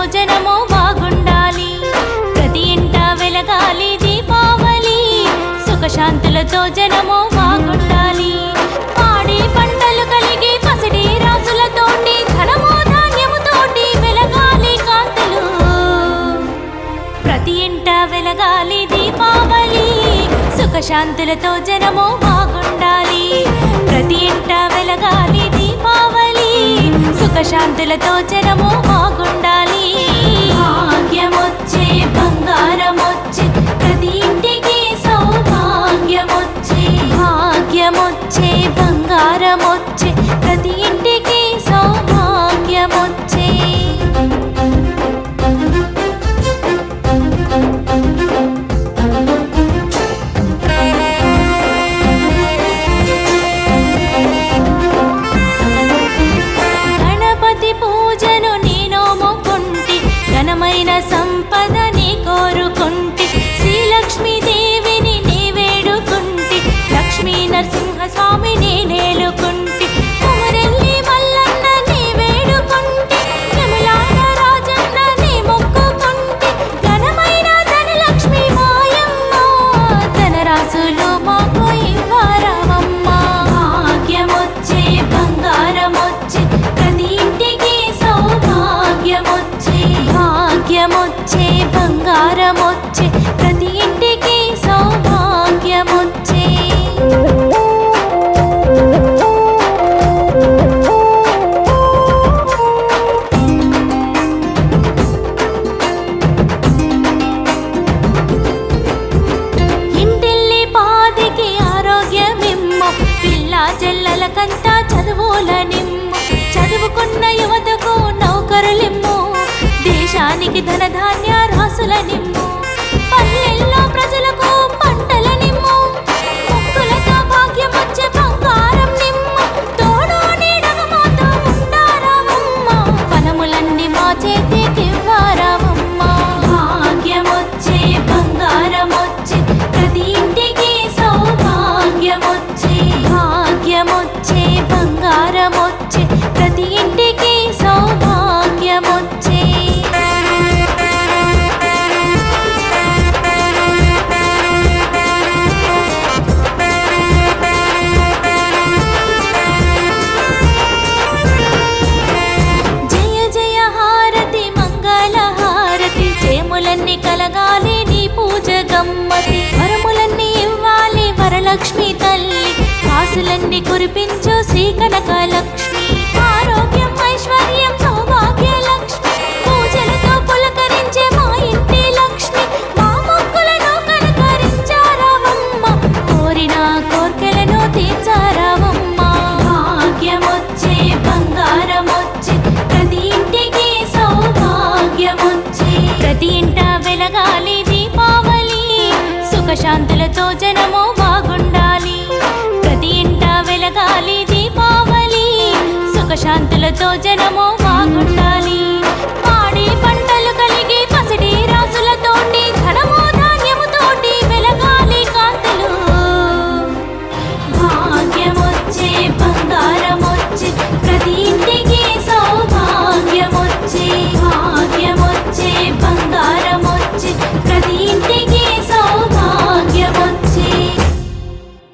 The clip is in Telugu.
జనము బాగుండాలి ప్రతి ఇంట వెలగాలి దీపావళి సుఖశాంతులతో జనము బాగుండాలి పాడి పంటలు కలిగి పసిడి రాసులతోటి ధనము ధాన్యముతోటి వెలగాలి కాంతులు ప్రతి ఇంట వెలగాలి దీపావళి సుఖశాంతులతో జనము బాగుండాలి ప్రతి ఇంట వెలగాలి దీపావళి సుఖశాంతులతో జనము బాగుండాలి భాగ్యమొచ్చే బంగారమొచ్చే ప్రతి ఇంటికి సౌభాగ్యమొచ్చే భాగ్యమొచ్చే బంగారమొచ్చే ప్రతి ఇంటికి సౌభాగ్యమొచ్చే గణపతి పూజను నేను మొక్కుంటి ఘనమైన సంపదని కోరుకుంటి శ్రీలక్ష్మీదేవిని నీ వేడుకుంటి లక్ష్మీ నరసింహ స్వామిని నేలుకుంటి కుమరెల్లి మల్లన్న నీ వేడుకుంటి యములాడ రాజన్న నీ మొక్కుకుంటి ఘనమైన ధనలక్ష్మి మాయమ్మ ధనరాశులు మాకు ఇవ్వరమమ్మ భాగ్యమొచ్చే బంగారమొచ్చే ప్రతి ఇంటికి సౌభాగ్యమొచ్చే భాగ్యమొచ్చే బంగారమొచ్చే ప్రతి ఇంటికి సౌభాగ్యమొచ్చే ఇంటిల్లి పాదికి ఆరోగ్యమిమ్ము పిల్ల చెల్లలకంతా చదువుల నిమ్ము చదువుకున్న యువతకు నౌకరులిమ్ము దేశానికి ధనధాన్య రాసుల నిమ్ము పల్లెల్లో ప్రజలకు పంటల నిమ్ము ముక్కులతో భాగ్యమొచ్చే బంగారం నిమ్ము తోడు నీడగా మాతో ఉండారావమ్మ ఫలములన్నీ మా చేతికి వారావమ్మ భాగ్యమొచ్చే బంగారమొచ్చే ప్రతి ఇంటికి సౌభాగ్యమొచ్చే భాగ్యమొచ్చే బంగారమొచ్చే ప్రతి ఇంటికి సౌభాగ్యమొచ్చే జయ జయ హారతి మంగళ హారతి జయములన్నీ కలగాలి నీ పూజ గమ్మతి వరములన్నీ ఇవ్వాలి వరలక్ష్మి తల్లి కాసులన్నీ కురిపించు శ్రీ కనక లక్ష్మి ఆరోగ్యం ఐశ్వర్యం సౌభాగ్య లక్ష్మి పూజలతో పులకరించే మా ఇంటి లక్ష్మి మా మొక్కులను కనకరించారావమ్మ కోరిన కోర్కెలను తీర్చారావమ్మ భాగ్యమొచ్చే బంగారమొచ్చే ప్రతి ఇంటికి సౌభాగ్యమొచ్చే ప్రతి ఇంట వెలగాలి దీపావళి సుఖశాంతులతో జనము బాగుండాలి ప్రతి ఇంట వెలగాలి దీపావళి సుఖశాంతులతో జనము బాగుండాలి